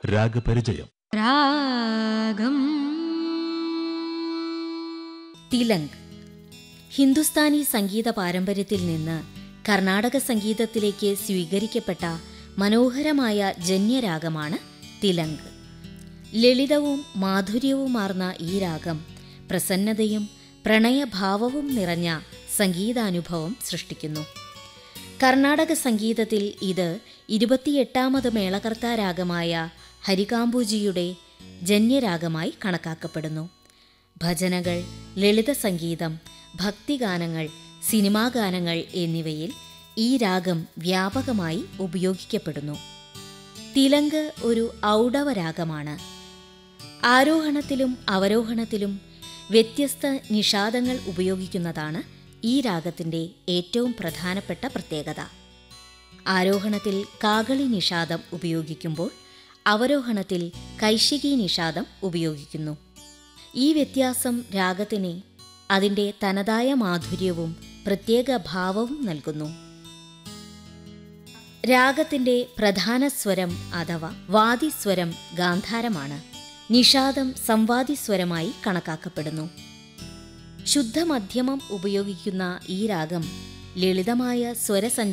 രാഗപരിചയം രാഗം തിലങ്ക് ഹിന്ദുസ്ഥാനി സംഗീത പാരമ്പര്യത്തിൽ നിന്ന് കർണാടക സംഗീതത്തിലേക്ക് സ്വീകരിക്കപ്പെട്ട മനോഹരമായ ജന്യരാഗമാണ് തിലങ്ക് ലളിതവും മാധുര്യവുമാർന്ന ഈ രാഗം പ്രസന്നതയും പ്രണയഭാവവും നിറഞ്ഞ സംഗീതാനുഭവം സൃഷ്ടിക്കുന്നു കർണാടക സംഗീതത്തിൽ ഇത് ഇരുപത്തിയെട്ടാമത് മേളകർത്താ രാഗമായ ഹരികാംബുജിയുടെ ജന്യരാഗമായി കണക്കാക്കപ്പെടുന്നു ഭജനകൾ ലളിത സംഗീതം ഭക്തിഗാനങ്ങൾ സിനിമാ ഗാനങ്ങൾ എന്നിവയിൽ ഈ രാഗം വ്യാപകമായി ഉപയോഗിക്കപ്പെടുന്നു തിലങ്ക് ഒരു ഔഡവ രാഗമാണ് ആരോഹണത്തിലും അവരോഹണത്തിലും വ്യത്യസ്ത നിഷാദങ്ങൾ ഉപയോഗിക്കുന്നതാണ് ഈ രാഗത്തിൻ്റെ ഏറ്റവും പ്രധാനപ്പെട്ട പ്രത്യേകത ആരോഹണത്തിൽ കാകളി നിഷാദം ഉപയോഗിക്കുമ്പോൾ അവരോഹണത്തിൽ കൈശികി നിഷാദം ഉപയോഗിക്കുന്നു ഈ വ്യത്യാസം രാഗത്തിന് അതിൻ്റെ തനതായ മാധുര്യവും പ്രത്യേക ഭാവവും നൽകുന്നു രാഗത്തിന്റെ പ്രധാന സ്വരം അഥവാ വാദിസ്വരം ഗാന്ധാരമാണ് നിഷാദം സംവാദിസ്വരമായി കണക്കാക്കപ്പെടുന്നു ശുദ്ധമധ്യമം ഉപയോഗിക്കുന്ന ഈ രാഗം ലളിതമായ സ്വരസഞ്ചാര